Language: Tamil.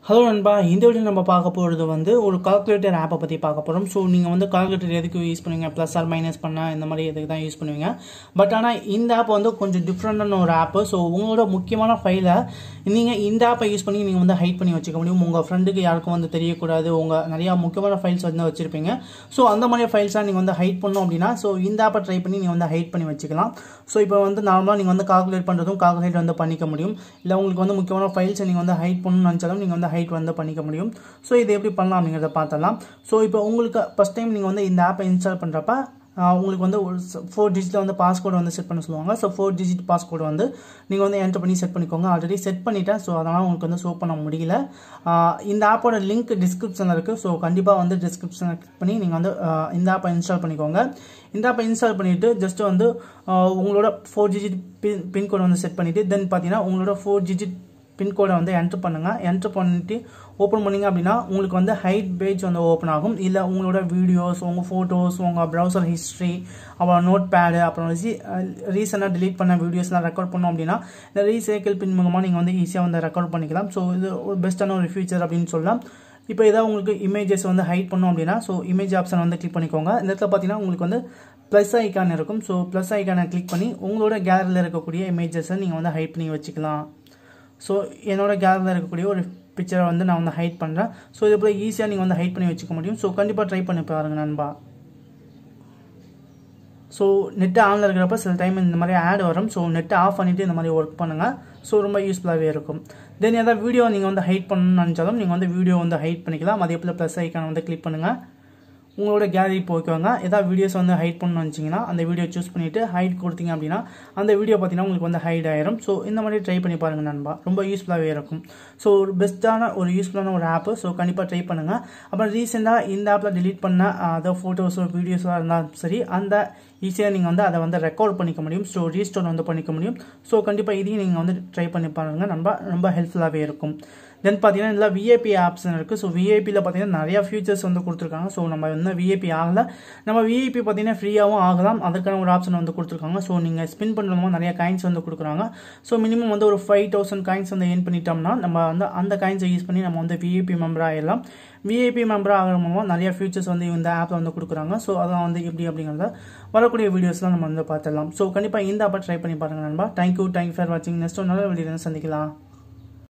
ஹலோ நண்பா இந்த வீடியோ நம்ம பார்க்க போகிறது வந்து ஒரு கால்குலேட்டர் ஆப்பை பற்றி பார்க்க போகிறோம் ஸோ நீங்கள் வந்து கால்குலேட்டர் எதுக்கு யூஸ் பண்ணுவீங்க ப்ளஸ் ஆர் மைனஸ் பண்ண இந்த மாதிரி எதுக்கு தான் யூஸ் பண்ணுவீங்க பட் ஆனால் இந்த ஆப் வந்து கொஞ்சம் டிஃப்ரெண்டான ஒரு ஆப்பு ஸோ உங்களோட முக்கியமான ஃபைலை நீங்கள் இந்த ஆப்பை யூஸ் பண்ணி நீங்கள் வந்து ஹைட் பண்ணி வச்சுக்க முடியும் உங்கள் ஃப்ரெண்டுக்கு யாருக்கும் வந்து தெரியக்கூடாது உங்கள் நிறையா முக்கியமான ஃபைல்ஸ் வந்து வச்சுருப்பீங்க ஸோ அந்த மாதிரி ஃபைல்ஸாக நீங்கள் வந்து ஹைட் பண்ணோம் அப்படின்னா ஸோ இந்த ஆப்பை ட்ரை பண்ணி நீங்கள் வந்து ஹைட் பண்ணி வச்சுக்கலாம் ஸோ இப்போ வந்து நார்மலாக நீங்கள் வந்து கால்குலேட் பண்ணுறதும் கால்குலேட் வந்து பண்ணிக்க முடியும் இல்லை உங்களுக்கு வந்து முக்கியமான ஃபைல்ஸை நீங்கள் வந்து ஹைட் பண்ணணும்னு நினச்சாலும் நீங்கள் வந்து ஹைட் வந்து பண்ணிக்க முடியும் ஸோ இது எப்படி பண்ணலாம் அப்படிங்கிறத பார்த்தலாம் ஸோ இப்போ உங்களுக்கு ஃபஸ்ட் டைம் நீங்கள் வந்து இந்த ஆப்பை இன்ஸ்டால் பண்ணுறப்ப உங்களுக்கு வந்து ஒரு ஃபோர் டிஜிட்டில் வந்து பாஸ்கோடு வந்து செட் பண்ண சொல்லுவாங்க ஸோ ஃபோர் டிஜிட் பாஸ்கோடு வந்து நீங்கள் வந்து என்டர் பண்ணி செட் பண்ணிக்கோங்க ஆல்ரெடி செட் பண்ணிட்டேன் ஸோ அதனால் உங்களுக்கு வந்து ஷோ பண்ண முடியல இந்த ஆப்போட லிங்க் டிஸ்கிரிப்ஷனில் இருக்குது ஸோ கண்டிப்பாக வந்து டிஸ்கிரிப்ஷனில் கிளிக் பண்ணி நீங்கள் வந்து இந்த ஆப்பை இன்ஸ்டால் பண்ணிக்கோங்க இந்த ஆப்பை இன்ஸ்டால் பண்ணிவிட்டு ஜஸ்ட் வந்து உங்களோட ஃபோர் டிஜிட் பின் பின்கோடு வந்து செட் பண்ணிவிட்டு தென் பார்த்தீங்கன்னா உங்களோட ஃபோர் டிஜிட் பின்கோடை வந்து என்ட்ரு பண்ணுங்கள் என்ட்ரு பண்ணிட்டு ஓப்பன் பண்ணிங்க அப்படின்னா உங்களுக்கு வந்து ஹைட் பேஜ் வந்து ஓப்பன் ஆகும் இல்லை உங்களோட வீடியோஸ் உங்கள் ஃபோட்டோஸ் உங்கள் ப்ரௌசர் ஹிஸ்ட்ரி அப்புறம் நோட் பேடு அப்புறம் ரீசெண்டாக டிலீட் பண்ண வீடியோஸ்லாம் ரெக்கார்ட் பண்ணோம் அப்படின்னா இந்த ரீசைக்கிள் பின் மூலமாக நீங்கள் வந்து ஈஸியாக வந்து ரெக்கார்ட் பண்ணிக்கலாம் ஸோ இது ஒரு பெஸ்ட்டான ஒரு ஃபியூச்சர் அப்படின்னு சொல்லலாம் இப்போ ஏதாவது உங்களுக்கு இமேஜஸ் வந்து ஹைட் பண்ணோம் அப்படின்னா ஸோ இமேஜ் ஆப்ஷன் வந்து கிளிக் பண்ணிக்கோங்க இந்த இடத்துல பார்த்தீங்கன்னா உங்களுக்கு வந்து ப்ளஸ் ஐக்கான் இருக்கும் ஸோ ப்ளஸ் ஐக்கானை கிளிக் பண்ணி உங்களோட கேலரியில் இருக்கக்கூடிய இமேஜஸை நீங்கள் வந்து ஹைட் பண்ணி வச்சுக்கலாம் ஸோ என்னோட கேலரியில் இருக்கக்கூடிய ஒரு பிக்சரை வந்து நான் வந்து ஹைட் பண்ணுறேன் ஸோ இது போல் ஈஸியாக நீங்கள் வந்து ஹைட் பண்ணி வச்சுக்க முடியும் ஸோ கண்டிப்பாக ட்ரை பண்ணி பாருங்கள் நண்பா ஸோ நெட்டு ஆனில் இருக்கிறப்ப சில டைம் இந்த மாதிரி ஆட் வரும் ஸோ நெட்டை ஆஃப் பண்ணிவிட்டு இந்த மாதிரி ஒர்க் பண்ணுங்கள் ஸோ ரொம்ப யூஸ்ஃபுல்லாகவே இருக்கும் தென் ஏதாவது வீடியோ நீங்கள் வந்து ஹைட் பண்ணணும்னு நினச்சாலும் நீங்கள் வந்து வீடியோ வந்து ஹைட் பண்ணிக்கலாம் அதே போல் ப்ளஸ் ஐக்கான வந்து கிளிக் பண்ணுங்கள் உங்களோட கேலரி போய்க்குவாங்க ஏதாவது வீடியோஸ் வந்து ஹைட் பண்ணணும்னு வச்சிங்கன்னா அந்த வீடியோ சூஸ் பண்ணிவிட்டு ஹைட் கொடுத்தீங்க அப்படின்னா அந்த வீடியோ பார்த்தீங்கன்னா உங்களுக்கு வந்து ஹைட் ஆயிரும் ஸோ இந்த மாதிரி ட்ரை பண்ணி பாருங்கள் நண்பா ரொம்ப யூஸ்ஃபுல்லாகவே இருக்கும் ஸோ ஒரு பெஸ்ட்டான ஒரு யூஸ்ஃபுல்லான ஒரு ஆப்பு ஸோ கண்டிப்பாக ட்ரை பண்ணுங்கள் அப்புறம் ரீசெண்டாக இந்த ஆப்பில் டிலீட் பண்ண அதை ஃபோட்டோஸோ வீடியோஸோ இருந்தாலும் சரி அந்த ஈஸியாக நீங்கள் வந்து அதை வந்து ரெக்கார்ட் பண்ணிக்க முடியும் ஸோ ரீஸ்டோர் வந்து பண்ணிக்க முடியும் ஸோ கண்டிப்பாக இதையும் நீங்கள் வந்து ட்ரை பண்ணி பாருங்கள் நண்பா ரொம்ப ஹெல்ப்ஃபுல்லாகவே இருக்கும் தென் பார்த்தீங்கன்னா இதில் விஐபி ஆப்ஷன் இருக்குது ஸோ விஐபியில் பார்த்தீங்கன்னா நிறையா ஃபியூச்சர்ஸ் வந்து கொடுத்துருக்காங்க ஸோ நம்ம இன்னும் விஐபி ஆகலை நம்ம விஐபி பார்த்தீங்கன்னா ஃப்ரீயாகவும் ஆகலாம் அதற்கான ஒரு ஆப்ஷன் வந்து கொடுத்துருக்காங்க ஸோ நீங்கள் ஸ்பின் பண்ணுறதுமா நிறையா காயின்ஸ் வந்து கொடுக்குறாங்க ஸோ மினிமம் வந்து ஒரு ஃபைவ் தௌசண்ட் காயின்ஸ் வந்து ஏர்ன் பண்ணிட்டோம்னா நம்ம வந்து அந்த காயின்ஸை யூஸ் பண்ணி நம்ம வந்து விஐபி மெம்பர் ஆகிடலாம் விஐபி மெம்பர் ஆகிற மூலமாக நிறைய ஃபியூச்சர்ஸ் வந்து இந்த ஆப்பில் வந்து கொடுக்குறாங்க ஸோ அதெல்லாம் வந்து எப்படி அப்படிங்கிறத வரக்கூடிய வீடியோஸ்லாம் நம்ம வந்து பார்த்துடலாம் ஸோ கண்டிப்பாக இந்த ஆப்பை ட்ரை பண்ணி பாருங்கள் நண்பா தேங்க்யூ தேங்க்யூ ஃபார் வாட்சிங் நெக்ஸ்ட் ஒரு நல்ல வீடியோ சந்திக்கலாம்